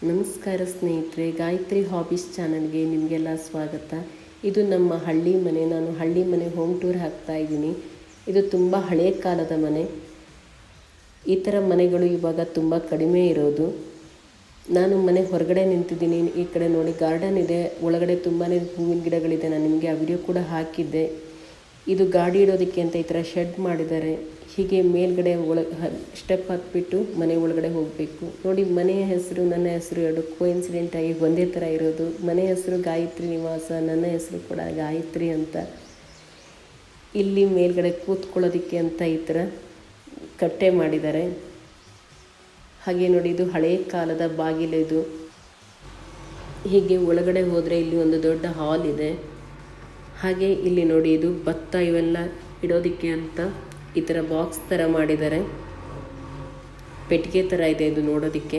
ನಮಸ್ಕಾರ ಸ್ನೇಹಿತರೆ ಗಾಯತ್ರಿ ಹಾಬೀಸ್ ಚಾನಲ್ಗೆ ನಿಮಗೆಲ್ಲ ಸ್ವಾಗತ ಇದು ನಮ್ಮ ಹಳ್ಳಿ ಮನೆ ನಾನು ಹಳ್ಳಿ ಮನೆ ಹೋಮ್ ಟೂರ್ ಹಾಕ್ತಾ ಇದ್ದೀನಿ ಇದು ತುಂಬ ಹಳೆಯ ಕಾಲದ ಮನೆ ಈ ಥರ ಮನೆಗಳು ಇವಾಗ ತುಂಬ ಕಡಿಮೆ ಇರೋದು ನಾನು ಮನೆ ಹೊರಗಡೆ ನಿಂತಿದ್ದೀನಿ ಈ ಕಡೆ ನೋಡಿ ಗಾರ್ಡನ್ ಇದೆ ಒಳಗಡೆ ತುಂಬಾ ಹೂವಿನ ಗಿಡಗಳಿದೆ ನಾನು ನಿಮಗೆ ಆ ವಿಡಿಯೋ ಕೂಡ ಹಾಕಿದ್ದೆ ಇದು ಗಾಡಿ ಇಡೋದಕ್ಕೆ ಅಂತ ಈ ಥರ ಶೆಡ್ ಮಾಡಿದ್ದಾರೆ ಹೀಗೆ ಮೇಲ್ಗಡೆ ಒಳ ಸ್ಟೆಪ್ ಹಾಕ್ಬಿಟ್ಟು ಮನೆ ಒಳಗಡೆ ಹೋಗಬೇಕು ನೋಡಿ ಮನೆಯ ಹೆಸರು ನನ್ನ ಹೆಸರು ಎರಡು ಕೋಇನ್ಸಿಡೆಂಟ್ ಆಗಿ ಒಂದೇ ಥರ ಇರೋದು ಮನೆ ಹೆಸರು ಗಾಯತ್ರಿ ನಿವಾಸ ನನ್ನ ಹೆಸರು ಕೂಡ ಗಾಯತ್ರಿ ಅಂತ ಇಲ್ಲಿ ಮೇಲ್ಗಡೆ ಕೂತ್ಕೊಳ್ಳೋದಕ್ಕೆ ಅಂತ ಈ ಥರ ಕಟ್ಟೆ ಮಾಡಿದ್ದಾರೆ ಹಾಗೆ ನೋಡಿ ಇದು ಹಳೆಯ ಕಾಲದ ಬಾಗಿಲು ಇದು ಹೀಗೆ ಒಳಗಡೆ ಹೋದರೆ ಇಲ್ಲಿ ಒಂದು ದೊಡ್ಡ ಹಾಲ್ ಇದೆ ಹಾಗೆ ಇಲ್ಲಿ ನೋಡಿ ಇದು ಭತ್ತ ಇವೆಲ್ಲ ಇಡೋದಕ್ಕೆ ಅಂತ ಈ ಥರ ಬಾಕ್ಸ್ ಥರ ಮಾಡಿದ್ದಾರೆ ಪೆಟ್ಟಿಗೆ ಥರ ಇದೆ ಇದು ನೋಡೋದಕ್ಕೆ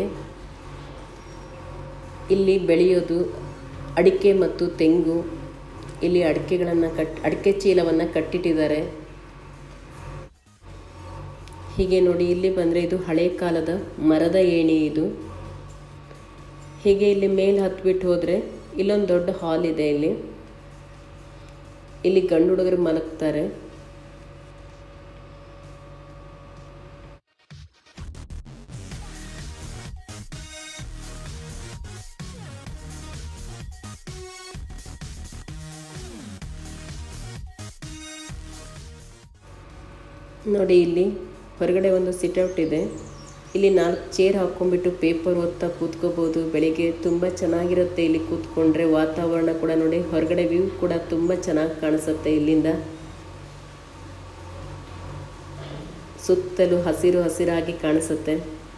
ಇಲ್ಲಿ ಬೆಳೆಯೋದು ಅಡಿಕೆ ಮತ್ತು ತೆಂಗು ಇಲ್ಲಿ ಅಡಿಕೆಗಳನ್ನು ಕಟ್ ಅಡಿಕೆ ಚೀಲವನ್ನು ಕಟ್ಟಿಟ್ಟಿದ್ದಾರೆ ಹೀಗೆ ನೋಡಿ ಇಲ್ಲಿ ಬಂದರೆ ಇದು ಹಳೆ ಕಾಲದ ಮರದ ಏಣಿ ಇದು ಹೀಗೆ ಇಲ್ಲಿ ಮೇಲೆ ಹತ್ಬಿಟ್ಟು ಹೋದರೆ ಇಲ್ಲೊಂದು ದೊಡ್ಡ ಹಾಲ್ ಇದೆ ಇಲ್ಲಿ ಇಲ್ಲಿ ಗಂಡು ಹುಡುಗರು ಮಲಗ್ತಾರೆ ನೋಡಿ ಇಲ್ಲಿ ಹೊರಗಡೆ ಒಂದು ಸಿಟ್ಔಟ್ ಇದೆ ಇಲ್ಲಿ ನಾಲ್ಕು ಚೇರ್ ಹಾಕ್ಕೊಂಡ್ಬಿಟ್ಟು ಪೇಪರ್ ಓದ್ತಾ ಕೂತ್ಕೋಬೋದು ಬೆಳಿಗ್ಗೆ ತುಂಬ ಚೆನ್ನಾಗಿರುತ್ತೆ ಇಲ್ಲಿ ಕೂತ್ಕೊಂಡ್ರೆ ವಾತಾವರಣ ಕೂಡ ನೋಡಿ ಹೊರಗಡೆ ವ್ಯೂ ಕೂಡ ತುಂಬ ಚೆನ್ನಾಗಿ ಕಾಣಿಸುತ್ತೆ ಇಲ್ಲಿಂದ ಸುತ್ತಲೂ ಹಸಿರು ಹಸಿರಾಗಿ ಕಾಣಿಸುತ್ತೆ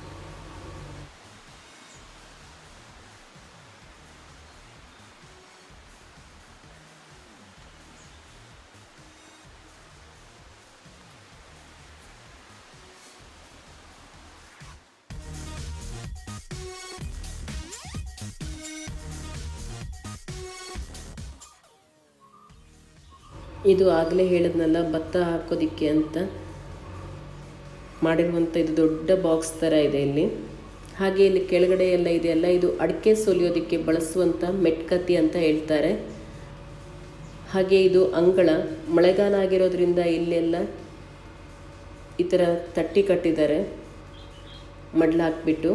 ಇದು ಆಗಲೇ ಹೇಳಿದ್ನಲ್ಲ ಭತ್ತ ಹಾಕೋದಿಕ್ಕೆ ಅಂತ ಮಾಡಿರುವಂಥ ಇದು ದೊಡ್ಡ ಬಾಕ್ಸ್ ಥರ ಇದೆ ಇಲ್ಲಿ ಹಾಗೆ ಇಲ್ಲಿ ಕೆಳಗಡೆ ಎಲ್ಲ ಇದೆಯಲ್ಲ ಇದು ಅಡಿಕೆ ಸೊಲಿಯೋದಕ್ಕೆ ಬಳಸುವಂಥ ಮೆಟ್ಕತ್ತಿ ಅಂತ ಹೇಳ್ತಾರೆ ಹಾಗೆ ಇದು ಅಂಗಳ ಮಳೆಗಾಲ ಆಗಿರೋದ್ರಿಂದ ಇಲ್ಲೆಲ್ಲ ಈ ಥರ ತಟ್ಟಿ ಕಟ್ಟಿದ್ದಾರೆ ಮಡ್ಲು ಹಾಕ್ಬಿಟ್ಟು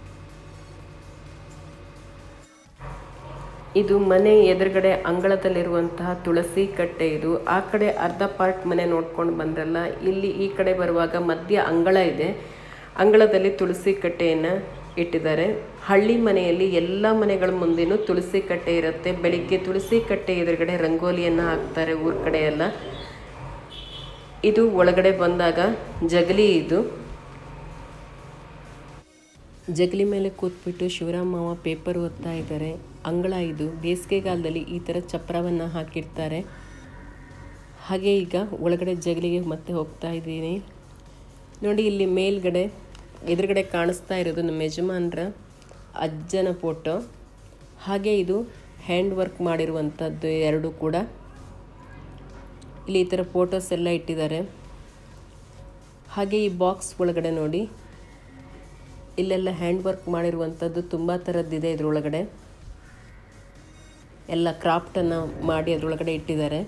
ಇದು ಮನೆ ಎದುರುಗಡೆ ಅಂಗಳದಲ್ಲಿರುವಂತಹ ತುಳಸಿ ಕಟ್ಟೆ ಇದು ಆ ಕಡೆ ಅರ್ಧ ಪಾರ್ಟ್ ಮನೆ ನೋಡ್ಕೊಂಡು ಬಂದ್ರಲ್ಲ ಇಲ್ಲಿ ಈ ಕಡೆ ಬರುವಾಗ ಮಧ್ಯ ಅಂಗಳ ಇದೆ ಅಂಗಳದಲ್ಲಿ ತುಳಸಿ ಕಟ್ಟೆಯನ್ನು ಇಟ್ಟಿದ್ದಾರೆ ಹಳ್ಳಿ ಮನೆಯಲ್ಲಿ ಎಲ್ಲ ಮನೆಗಳ ಮುಂದೆನೂ ತುಳಸಿ ಕಟ್ಟೆ ಇರುತ್ತೆ ಬೆಳಿಗ್ಗೆ ತುಳಸಿ ಕಟ್ಟೆ ಎದುರುಗಡೆ ರಂಗೋಲಿಯನ್ನು ಹಾಕ್ತಾರೆ ಊರ ಕಡೆ ಎಲ್ಲ ಇದು ಒಳಗಡೆ ಬಂದಾಗ ಜಗಲಿ ಇದು ಜಗಲಿ ಮೇಲೆ ಕೂತ್ಬಿಟ್ಟು ಶಿವರಾಮ್ ಮಾವ ಪೇಪರ್ ಓದ್ತಾ ಇದ್ದಾರೆ ಅಂಗಳ ಇದು ಬೇಸಿಗೆಗಾಲದಲ್ಲಿ ಈ ಥರ ಚಪ್ರವನ್ನು ಹಾಕಿರ್ತಾರೆ ಹಾಗೆ ಈಗ ಒಳಗಡೆ ಜಗಲಿಗೆ ಮತ್ತೆ ಹೋಗ್ತಾ ಇದ್ದೀನಿ ನೋಡಿ ಇಲ್ಲಿ ಮೇಲ್ಗಡೆ ಎದುರುಗಡೆ ಕಾಣಿಸ್ತಾ ಇರೋದು ನಮ್ಮ ಯಜಮಾನ್ರ ಅಜ್ಜನ ಫೋಟೋ ಹಾಗೆ ಇದು ಹ್ಯಾಂಡ್ ವರ್ಕ್ ಮಾಡಿರುವಂಥದ್ದು ಎರಡು ಕೂಡ ಇಲ್ಲಿ ಈ ಥರ ಫೋಟೋಸ್ ಎಲ್ಲ ಇಟ್ಟಿದ್ದಾರೆ ಹಾಗೆ ಈ ಬಾಕ್ಸ್ ಒಳಗಡೆ ನೋಡಿ ಇಲ್ಲೆಲ್ಲ ಹ್ಯಾಂಡ್ ವರ್ಕ್ ಮಾಡಿರುವಂಥದ್ದು ತುಂಬ ಥರದ್ದಿದೆ ಇದರೊಳಗಡೆ ಎಲ್ಲ ಕ್ರಾಫ್ಟನ್ನು ಮಾಡಿ ಅದರೊಳಗಡೆ ಇಟ್ಟಿದ್ದಾರೆ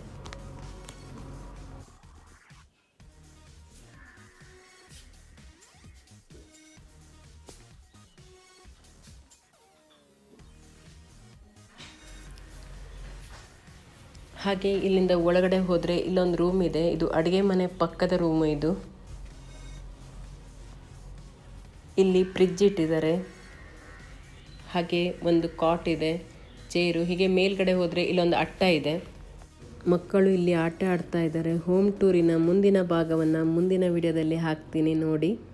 ಹಾಗೆ ಇಲ್ಲಿಂದ ಒಳಗಡೆ ಹೋದರೆ ಇಲ್ಲೊಂದು ರೂಮ್ ಇದೆ ಇದು ಅಡುಗೆ ಮನೆ ಪಕ್ಕದ ರೂಮು ಇದು ಇಲ್ಲಿ ಫ್ರಿಜ್ ಇಟ್ಟಿದ್ದಾರೆ ಹಾಗೆ ಒಂದು ಕಾಟ್ ಇದೆ ಚೇರು ಹೀಗೆ ಮೇಲ್ಗಡೆ ಹೋದರೆ ಇಲ್ಲೊಂದು ಅಟ್ಟ ಇದೆ ಮಕ್ಕಳು ಇಲ್ಲಿ ಆಟ ಆಡ್ತಾ ಇದ್ದಾರೆ ಹೋಮ್ ಟೂರಿನ ಮುಂದಿನ ಭಾಗವನ್ನು ಮುಂದಿನ ವಿಡಿಯೋದಲ್ಲಿ ಹಾಕ್ತೀನಿ ನೋಡಿ